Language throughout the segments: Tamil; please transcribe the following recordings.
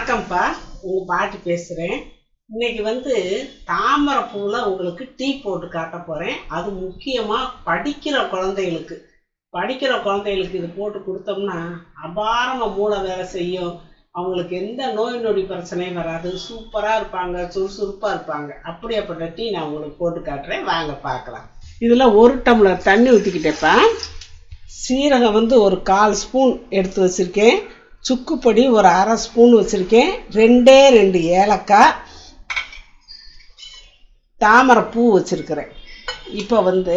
வணக்கம்ப்பா உங்க பாட்டி பேசுறேன் இன்னைக்கு வந்து தாமரை பூவில் உங்களுக்கு டீ போட்டு காட்ட போறேன் அது முக்கியமா படிக்கிற குழந்தைகளுக்கு படிக்கிற குழந்தைகளுக்கு இது போட்டு கொடுத்தோம்னா அபாரமா மூளை வேலை செய்யும் அவங்களுக்கு எந்த நோய் நொடி பிரச்சனையும் வராது சூப்பரா இருப்பாங்க சுறுசுறுப்பா இருப்பாங்க அப்படியாப்பட்ட டீ நான் உங்களுக்கு போட்டு காட்டுறேன் வாங்க பார்க்கலாம் இதுல ஒரு டம்ளர் தண்ணி ஊற்றிக்கிட்டேப்பா சீரகம் வந்து ஒரு கால் ஸ்பூன் எடுத்து வச்சிருக்கேன் சுக்குப்பொடி ஒரு அரை ஸ்பூன் வச்சுருக்கேன் ரெண்டே ரெண்டு ஏலக்காய் தாமரை பூ வச்சுருக்கிறேன் இப்போ வந்து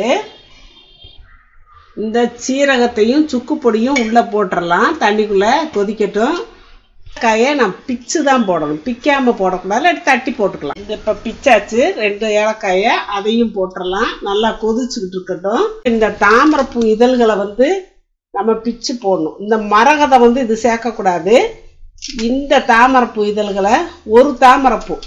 இந்த சீரகத்தையும் சுக்குப்பொடியும் உள்ளே போட்டுடலாம் தண்ணிக்குள்ளே கொதிக்கட்டும் ஏலக்காயை நான் பிச்சு தான் போடணும் பிக்காமல் போடக்கூடாது இல்லாட்டி தட்டி போட்டுக்கலாம் இந்த இப்போ பிச்சாச்சு ரெண்டு ஏலக்காயை அதையும் போட்டுடலாம் நல்லா கொதிச்சுக்கிட்டு இருக்கட்டும் இந்த தாமரைப்பூ இதழ்களை வந்து நம்ம பிச்சு போடணும் இந்த மரகதை வந்து இது சேர்க்கக்கூடாது இந்த தாமரைப்பூ இதழ்களை ஒரு தாமரைப்பூ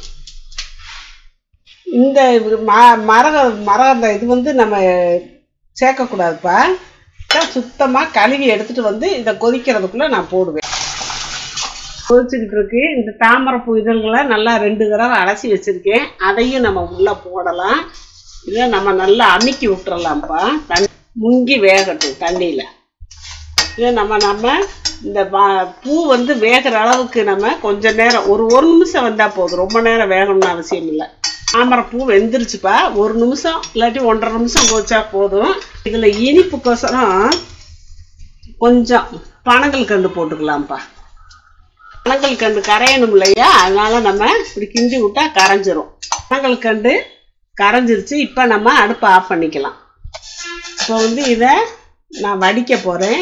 இந்த இது ம- மரக மரகத இது வந்து நம்ம சேர்க்கக்கூடாதுப்பா சுத்தமாக கழுவி எடுத்துட்டு வந்து இதை கொதிக்கிறதுக்குள்ளே நான் போடுவேன் கொதிச்சுக்கிட்டு இருக்கு இந்த தாமரைப்பூ இதழ்களை நல்லா ரெண்டு தடவை அலசி வச்சிருக்கேன் அதையும் நம்ம உள்ளே போடலாம் இதை நம்ம நல்லா அமுக்கி விட்டுறலாம்ப்பா தண்ணி முங்கி வேகட்டும் தண்ணியில் இதை நம்ம நம்ம இந்த வா- பூ வந்து வேகிற அளவுக்கு நம்ம கொஞ்ச நேரம் ஒரு ஒரு நிமிஷம் வந்தால் போதும் ரொம்ப நேரம் வேகணும்னு அவசியம் இல்லை தாமரை பூ வெந்துருச்சுப்பா ஒரு நிமிஷம் இல்லாட்டி ஒன்றரை நிமிஷம் போச்சா போதும் இதில் இனிப்புக்கோசரம் கொஞ்சம் பனங்கள் கண்டு போட்டுக்கலாம்ப்பா பனங்கள் கண்டு கரையணும் இல்லையா அதனால நம்ம இப்படி கிண்டி விட்டா கரைஞ்சிரும் பனங்கள் கண்டு கரைஞ்சிருச்சு இப்போ நம்ம அடுப்பை ஆஃப் பண்ணிக்கலாம் இப்போ வந்து இதை நான் வடிக்க போகிறேன்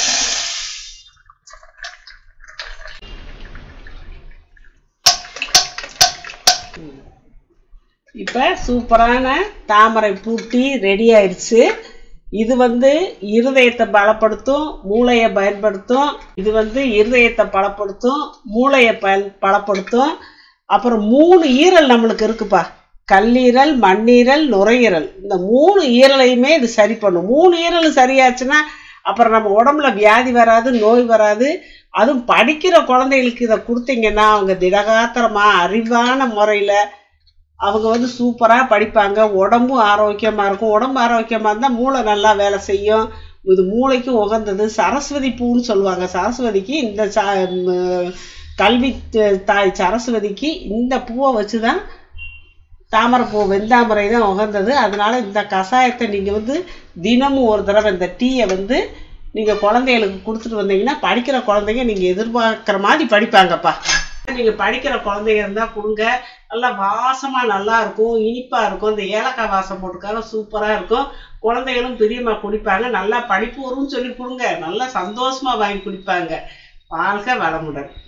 இப்போ சூப்பரான தாமரை பூட்டி ரெடி ஆயிடுச்சு இது வந்து இருதயத்தை பலப்படுத்தும் மூளையை பயன்படுத்தும் இது வந்து இருதயத்தை பலப்படுத்தும் மூளையை பயன் பலப்படுத்தும் அப்புறம் மூணு ஈரல் நம்மளுக்கு இருக்குப்பா கல்லீரல் மண்ணீரல் நுரையீரல் இந்த மூணு ஈரலையுமே இது சரி பண்ணும் மூணு ஈரலும் சரியாச்சுன்னா அப்புறம் நம்ம உடம்புல வியாதி வராது நோய் வராது அதுவும் படிக்கிற குழந்தைகளுக்கு இதை கொடுத்தீங்கன்னா அவங்க திடகாத்திரமா அறிவான முறையில் அவங்க வந்து சூப்பராக படிப்பாங்க உடம்பும் ஆரோக்கியமாக இருக்கும் உடம்பு ஆரோக்கியமாக இருந்தால் மூளை நல்லா வேலை செய்யும் இது மூளைக்கும் உகந்தது சரஸ்வதி பூன்னு சொல்லுவாங்க சரஸ்வதிக்கு இந்த ச ம், கல்வி த- தாய் சரஸ்வதிக்கு இந்த பூவை வச்சு தான் தாமரைப்பூ வெந்தாமரை தான் உகந்தது அதனால இந்த கஷாயத்தை நீங்கள் வந்து தினமும் ஒரு தடவை இந்த டீயை வந்து நீங்கள் குழந்தைகளுக்கு கொடுத்துட்டு வந்தீங்கன்னா படிக்கிற குழந்தைங்க நீங்கள் எதிர்பார்க்குற மாதிரி படிப்பாங்கப்பா நீங்கள் படிக்கிற குழந்தைங்க இருந்தால் கொடுங்க நல்லா வாசமாக நல்லா இருக்கும் இனிப்பாக இருக்கும் இந்த ஏலக்காய் வாசம் போட்டுக்காக சூப்பராக இருக்கும் குழந்தைகளும் பிரியமாக குடிப்பாங்க நல்லா படிப்பு வரும்னு சொல்லி கொடுங்க நல்லா சந்தோஷமாக வாங்கி குடிப்பாங்க வாழ்க வளமுடன்